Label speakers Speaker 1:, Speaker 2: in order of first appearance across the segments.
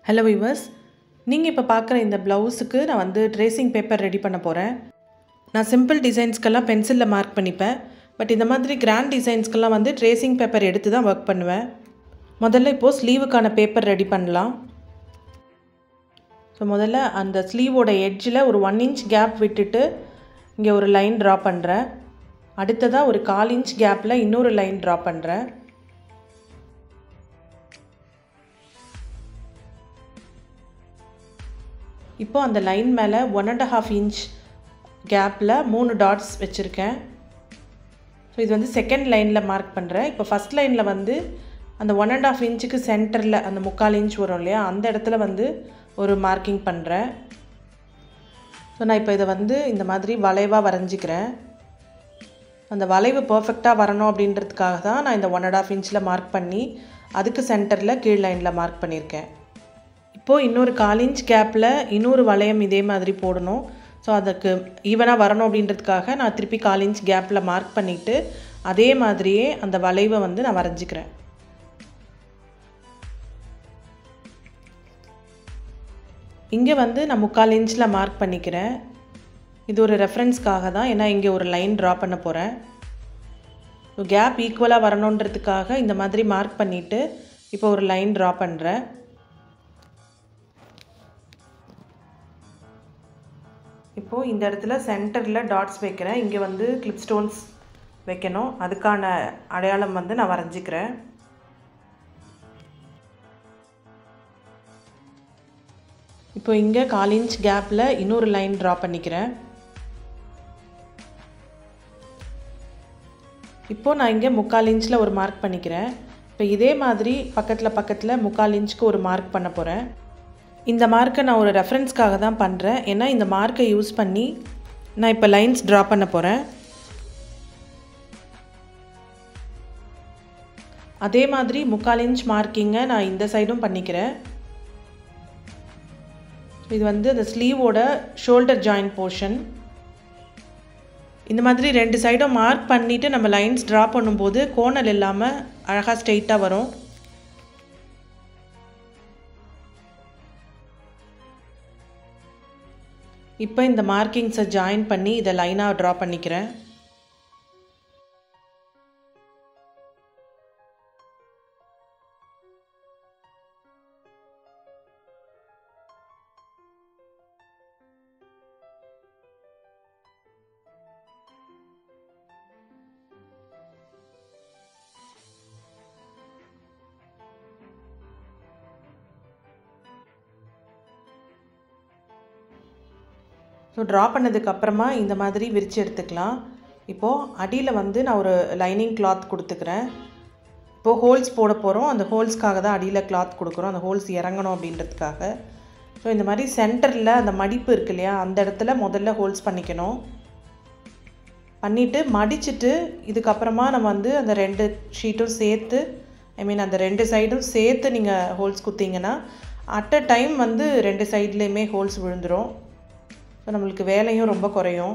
Speaker 1: Hello viewers நீங்கள் இப்போ பார்க்குற இந்த ப்ளவுஸுக்கு நான் வந்து ட்ரேசிங் பேப்பர் ரெடி பண்ண போகிறேன் நான் சிம்பிள் டிசைன்ஸ்க்கெல்லாம் பென்சிலில் மார்க் பண்ணிப்பேன் பட் இந்த மாதிரி கிராண்ட் டிசைன்ஸ்க்கெல்லாம் வந்து ட்ரேசிங் பேப்பர் எடுத்து தான் ஒர்க் பண்ணுவேன் முதல்ல இப்போது ஸ்லீவுக்கான பேப்பர் ரெடி பண்ணலாம் ஸோ முதல்ல அந்த ஸ்லீவோட எட்ஜில் ஒரு ஒன் இன்ச் கேப் விட்டுட்டு இங்கே ஒரு லைன் ட்ரா பண்ணுறேன் அடுத்ததாக ஒரு கால் இன்ச் கேப்பில் இன்னொரு லைன் ட்ரா பண்ணுறேன் இப்போ அந்த லைன் மேலே ஒன் அண்ட் ஹாஃப் இன்ச் கேப்பில் மூணு டாட்ஸ் வச்சுருக்கேன் ஸோ இது வந்து செகண்ட் லைனில் மார்க் பண்ணுறேன் இப்போ ஃபஸ்ட் லைனில் வந்து அந்த ஒன் அண்ட் ஆஃப் இன்ச்சுக்கு சென்டரில் அந்த முக்கால் இன்ச் வரும் இல்லையா அந்த இடத்துல வந்து ஒரு மார்க்கிங் பண்ணுறேன் ஸோ நான் இப்போ இதை வந்து இந்த மாதிரி வளைவாக வரைஞ்சிக்கிறேன் அந்த வளைவு பர்ஃபெக்டாக வரணும் அப்படின்றதுக்காக தான் நான் இந்த ஒன் அண்ட் ஆஃப் இன்ச்சில் மார்க் பண்ணி அதுக்கு சென்டரில் கீழ் லைனில் மார்க் பண்ணியிருக்கேன் இப்போது இன்னொரு கால் இன்ச் கேப்பில் இன்னொரு வளையம் இதே மாதிரி போடணும் ஸோ அதுக்கு ஈவனாக வரணும் அப்படின்றதுக்காக நான் திருப்பி கால் இன்ச் கேப்பில் மார்க் பண்ணிவிட்டு அதே மாதிரியே அந்த வளைவை வந்து நான் வரைஞ்சிக்கிறேன் இங்கே வந்து நான் முக்கால் இன்ச்சில் மார்க் பண்ணிக்கிறேன் இது ஒரு ரெஃபரன்ஸ்க்காக தான் ஏன்னா இங்கே ஒரு லைன் ட்ரா பண்ண போகிறேன் ஸோ கேப் ஈக்குவலாக வரணுன்றதுக்காக இந்த மாதிரி மார்க் பண்ணிவிட்டு இப்போ ஒரு லைன் ட்ரா பண்ணுறேன் இப்போது இந்த இடத்துல சென்டரில் டாட்ஸ் வைக்கிறேன் இங்கே வந்து கிளிப் ஸ்டோன்ஸ் வைக்கணும் அதுக்கான அடையாளம் வந்து நான் வரைஞ்சிக்கிறேன் இப்போ இங்கே கால் இன்ச் கேப்பில் இன்னொரு லைன் ட்ரா பண்ணிக்கிறேன் இப்போது நான் இங்கே முக்கால் இன்ச்சில் ஒரு மார்க் பண்ணிக்கிறேன் இப்போ இதே மாதிரி பக்கத்தில் பக்கத்தில் முக்கால் இன்ச்சுக்கு ஒரு மார்க் பண்ண போகிறேன் இந்த மார்க்கை நான் ஒரு ரெஃபரன்ஸ்க்காக தான் பண்ணுறேன் ஏன்னா இந்த மார்க்கை யூஸ் பண்ணி நான் இப்போ லைன்ஸ் ட்ரா பண்ண போகிறேன் அதே மாதிரி முக்கால் இன்ச் மார்க்கிங்கை நான் இந்த சைடும் பண்ணிக்கிறேன் இது வந்து அந்த ஸ்லீவோட ஷோல்டர் ஜாயின் போர்ஷன் இந்த மாதிரி ரெண்டு சைடும் மார்க் பண்ணிவிட்டு நம்ம லைன்ஸ் ட்ரா பண்ணும்போது கோணல் இல்லாமல் அழகாக ஸ்ட்ரெயிட்டாக வரும் இப்போ இந்த மார்க்கிங்ஸை ஜாயின் பண்ணி இதை லைனாக ட்ரா பண்ணிக்கிறேன் ஸோ ட்ரா பண்ணதுக்கப்புறமா இந்த மாதிரி விரித்து எடுத்துக்கலாம் இப்போது அடியில் வந்து நான் ஒரு லைனிங் கிளாத் கொடுத்துக்கிறேன் இப்போது ஹோல்ஸ் போட போகிறோம் அந்த ஹோல்ஸ்க்காக தான் அடியில் கிளாத் கொடுக்குறோம் அந்த ஹோல்ஸ் இறங்கணும் அப்படின்றதுக்காக ஸோ இந்த மாதிரி சென்டரில் அந்த மடிப்பு இருக்கு இல்லையா அந்த இடத்துல முதல்ல ஹோல்ஸ் பண்ணிக்கணும் பண்ணிவிட்டு மடிச்சுட்டு இதுக்கப்புறமா நம்ம வந்து அந்த ரெண்டு ஷீட்டும் சேர்த்து ஐ மீன் அந்த ரெண்டு சைடும் சேர்த்து நீங்கள் ஹோல்ஸ் குத்திங்கன்னா அட் அ டைம் வந்து ரெண்டு சைட்லேயுமே ஹோல்ஸ் விழுந்துடும் ஸோ நம்மளுக்கு வேலையும் ரொம்ப குறையும்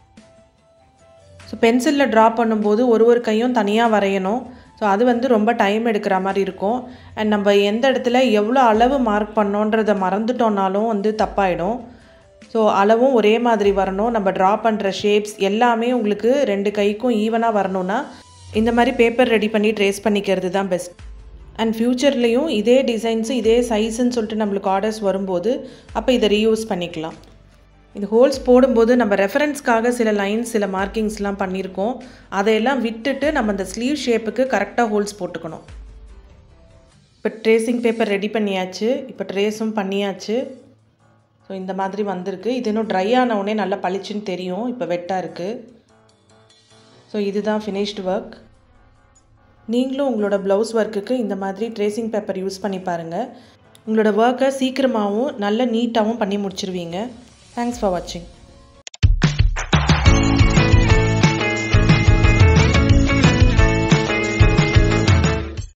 Speaker 1: ஸோ பென்சிலில் ட்ரா பண்ணும்போது ஒரு ஒரு கையும் தனியாக வரையணும் ஸோ அது வந்து ரொம்ப டைம் எடுக்கிற மாதிரி இருக்கும் அண்ட் நம்ம எந்த இடத்துல எவ்வளோ அளவு மார்க் பண்ணோன்றதை மறந்துட்டோன்னாலும் வந்து தப்பாயிடும் ஸோ அளவும் ஒரே மாதிரி வரணும் நம்ம ட்ரா பண்ணுற ஷேப்ஸ் எல்லாமே உங்களுக்கு ரெண்டு கைக்கும் ஈவனாக வரணும்னா இந்த மாதிரி பேப்பர் ரெடி பண்ணி ட்ரேஸ் பண்ணிக்கிறது தான் பெஸ்ட் அண்ட் ஃப்யூச்சர்லேயும் இதே டிசைன்ஸு இதே சைஸுன்னு சொல்லிட்டு நம்மளுக்கு ஆர்டர்ஸ் வரும்போது அப்போ இதை ரீயூஸ் பண்ணிக்கலாம் இந்த ஹோல்ஸ் போடும்போது நம்ம ரெஃபரன்ஸ்க்காக சில லைன்ஸ் சில மார்க்கிங்ஸ்லாம் பண்ணியிருக்கோம் அதையெல்லாம் விட்டுட்டு நம்ம அந்த ஸ்லீவ் ஷேப்புக்கு கரெக்டாக ஹோல்ஸ் போட்டுக்கணும் இப்போ ட்ரேசிங் பேப்பர் ரெடி பண்ணியாச்சு இப்போ ட்ரேஸும் பண்ணியாச்சு ஸோ இந்த மாதிரி வந்திருக்கு இது இன்னும் ட்ரை ஆனவுடனே நல்லா பளிச்சுன்னு தெரியும் இப்போ வெட்டாக இருக்குது ஸோ இதுதான் ஃபினிஷ்டு ஒர்க் நீங்களும் உங்களோட ப்ளவுஸ் ஒர்க்குக்கு இந்த மாதிரி ட்ரேசிங் பேப்பர் யூஸ் பண்ணி பாருங்கள் உங்களோட ஒர்க்கை சீக்கிரமாகவும் நல்ல நீட்டாகவும் பண்ணி முடிச்சிருவீங்க Thanks for watching.